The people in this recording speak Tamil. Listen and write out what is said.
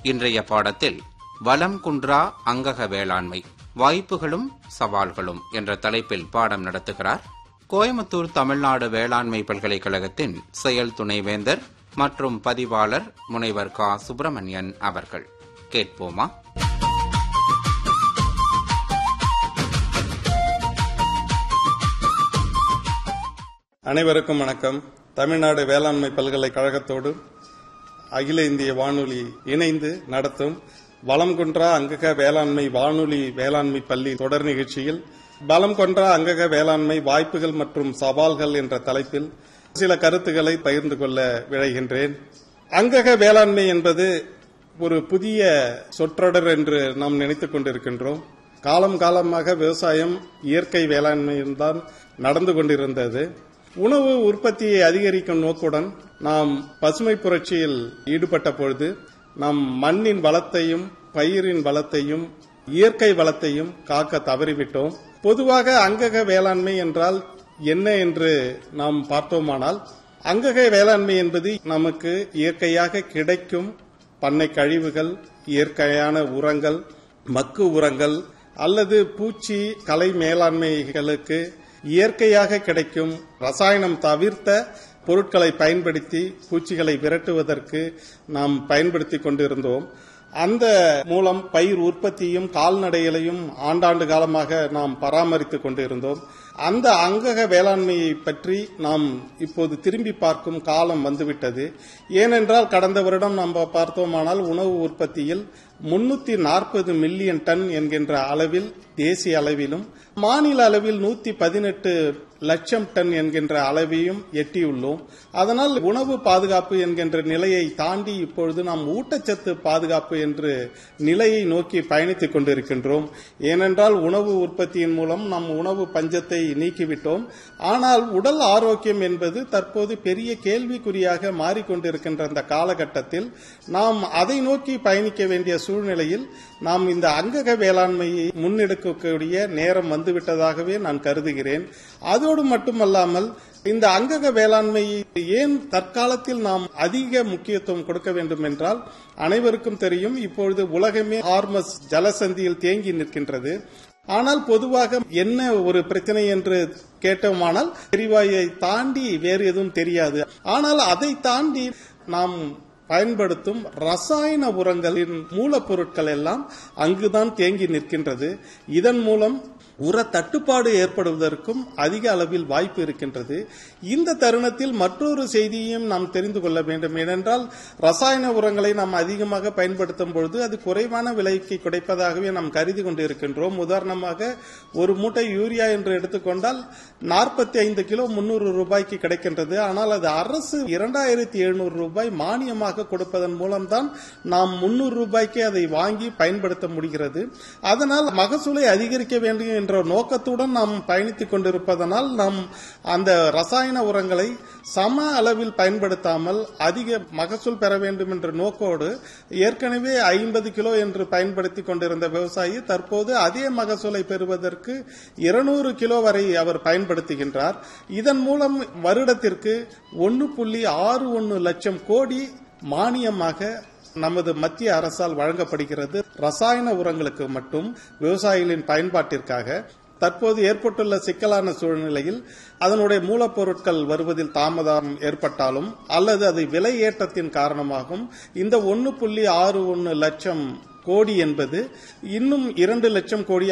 இன்றைய பாடத்தில் வலம் குன்றா அங்கக வேளாண்மை வாய்ப்புகளும் சவால்களும் என்ற தலைப்பில் பாடம் நடத்துகிறார் கோயம்புத்தூர் தமிழ்நாடு வேளாண்மை பல்கலைக்கழகத்தின் செயல் துணைவேந்தர் மற்றும் பதிவாளர் முனைவர் கா சுப்பிரமணியன் அவர்கள் கேட்போமா அனைவருக்கும் வணக்கம் தமிழ்நாடு வேளாண்மை பல்கலைக்கழகத்தோடு அகில இந்திய வானொலி இணைந்து நடத்தும் வளம் கொன்றா அங்கக வேளாண்மை வானொலி வேளாண்மை பள்ளி தொடர் நிகழ்ச்சியில் பலம் கொன்றா அங்கக வேளாண்மை வாய்ப்புகள் மற்றும் சவால்கள் என்ற தலைப்பில் சில கருத்துக்களை பகிர்ந்து கொள்ள விழைகின்றேன் அங்கக வேளாண்மை என்பது ஒரு புதிய சொற்றொடர் என்று நாம் நினைத்துக் கொண்டிருக்கின்றோம் காலம் காலமாக விவசாயம் இயற்கை வேளாண்மையில்தான் நடந்து கொண்டிருந்தது உணவு உற்பத்தியை அதிகரிக்கும் நோக்குடன் நாம் பசுமை புரட்சியில் ஈடுபட்ட பொழுது நம் மண்ணின் வளத்தையும் பயிரின் வளத்தையும் இயற்கை வளத்தையும் காக்க தவறிவிட்டோம் பொதுவாக அங்கக வேளாண்மை என்றால் என்ன என்று நாம் பார்த்தோமானால் அங்கக வேளாண்மை என்பது நமக்கு இயற்கையாக கிடைக்கும் பண்ணை கழிவுகள் இயற்கையான உரங்கள் மக்கு உரங்கள் அல்லது பூச்சி கலை மேலாண்மைகளுக்கு இயற்கையாக கிடைக்கும் ரசாயனம் தவிர்த்த பொருட்களை பயன்படுத்தி பூச்சிகளை விரட்டுவதற்கு நாம் பயன்படுத்தி கொண்டிருந்தோம் அந்த மூலம் பயிர் உற்பத்தியும் கால்நடைகளையும் ஆண்டாண்டு காலமாக நாம் பராமரித்துக் கொண்டிருந்தோம் அந்த அங்கக வேளாண்மையை பற்றி நாம் இப்போது திரும்பி பார்க்கும் காலம் வந்துவிட்டது ஏனென்றால் கடந்த வருடம் நாம் பார்த்தோமானால் உணவு உற்பத்தியில் முன்னூத்தி நாற்பது மில்லியன் டன் என்கின்ற அளவில் தேசிய அளவிலும் மாநில அளவில் நூத்தி பதினெட்டு லட்சம் டன் என்கின்ற அளவையும் எட்டியுள்ளோம் அதனால் உணவு பாதுகாப்பு என்கின்ற நிலையை தாண்டி இப்பொழுது நாம் ஊட்டச்சத்து பாதுகாப்பு என்று நிலையை நோக்கி பயணித்துக் கொண்டிருக்கின்றோம் ஏனென்றால் உணவு உற்பத்தியின் மூலம் நம் உணவு பஞ்சத்தை நீக்கிவிட்டோம் ஆனால் உடல் ஆரோக்கியம் என்பது தற்போது பெரிய கேள்விக்குறியாக மாறிக்கொண்டிருக்கின்ற அந்த காலகட்டத்தில் நாம் அதை நோக்கி பயணிக்க வேண்டிய சூழ்நிலையில் நாம் இந்த அங்கக வேளாண்மையை முன்னெடுக்கக்கூடிய நேரம் வந்துவிட்டதாகவே நான் கருதுகிறேன் அதோடு மட்டுமல்லாமல் இந்த அங்கக வேளாண்மையை ஏன் தற்காலத்தில் நாம் அதிக முக்கியத்துவம் கொடுக்க வேண்டும் என்றால் அனைவருக்கும் தெரியும் இப்பொழுது உலகமே ஹார்மஸ் ஜலசந்தியில் தேங்கி நிற்கின்றது ஆனால் பொதுவாக என்ன ஒரு பிரச்சனை என்று கேட்டோமானால் எரிவாயை தாண்டி வேறு எதுவும் தெரியாது ஆனால் அதை தாண்டி நாம் பயன்படுத்தும் ரசாயன உரங்களின் மூலப்பொருட்கள் எல்லாம் அங்குதான் தேங்கி நிற்கின்றது இதன் மூலம் உர தட்டுப்பாடு ஏற்படுவதற்கும் அதிக அளவில் வாய்ப்பு இருக்கின்றது இந்த தருணத்தில் மற்றொரு செய்தியையும் நாம் தெரிந்து கொள்ள வேண்டும் ஏனென்றால் ரசாயன உரங்களை நாம் அதிகமாக பயன்படுத்தும் பொழுது அது குறைவான விலைக்கு கிடைப்பதாகவே நாம் கருதி கொண்டிருக்கின்றோம் உதாரணமாக ஒரு மூட்டை யூரியா என்று எடுத்துக்கொண்டால் நாற்பத்தி ஐந்து கிலோ முன்னூறு ரூபாய்க்கு கிடைக்கின்றது ஆனால் அது அரசு இரண்டாயிரத்தி எழுநூறு ரூபாய் மானியமாக கொடுப்பதன் மூலம்தான் நாம் முன்னூறு ரூபாய்க்கு அதை வாங்கி பயன்படுத்த முடிகிறது அதனால் மகசூலை அதிகரிக்க வேண்டும் என்ற நோக்கத்துடன் நாம் பயணித்துக் கொண்டிருப்பதனால் நாம் அந்த ரசாயன உரங்களை சம அளவில் பயன்படுத்தாமல் அதிக மகசூல் பெற வேண்டும் என்ற நோக்கோடு ஏற்கனவே ஐம்பது கிலோ என்று பயன்படுத்தி கொண்டிருந்த விவசாயி தற்போது அதே மகசூலை பெறுவதற்கு இருநூறு கிலோ வரை அவர் பயன்படுத்துகின்றார் இதன் மூலம் வருடத்திற்கு ஒன்று புள்ளி ஆறு ஒன்று லட்சம் கோடி மானியமாக நமது மத்திய அரசால் வழங்கப்படுகிறது ரசாயன உரங்களுக்கு மட்டும் விவசாயிகளின் பயன்பாட்டிற்காக தற்போது ஏற்பட்டுள்ள சிக்கலான சூழ்நிலையில் அதனுடைய மூலப்பொருட்கள் வருவதில் தாமதம் ஏற்பட்டாலும் அல்லது அது விலை ஏற்றத்தின் காரணமாகவும் இந்த ஒன்று புள்ளி ஆறு ஒன்று லட்சம் கோடி என்பது இன்னும் இரண்டு லட்சம் கோடி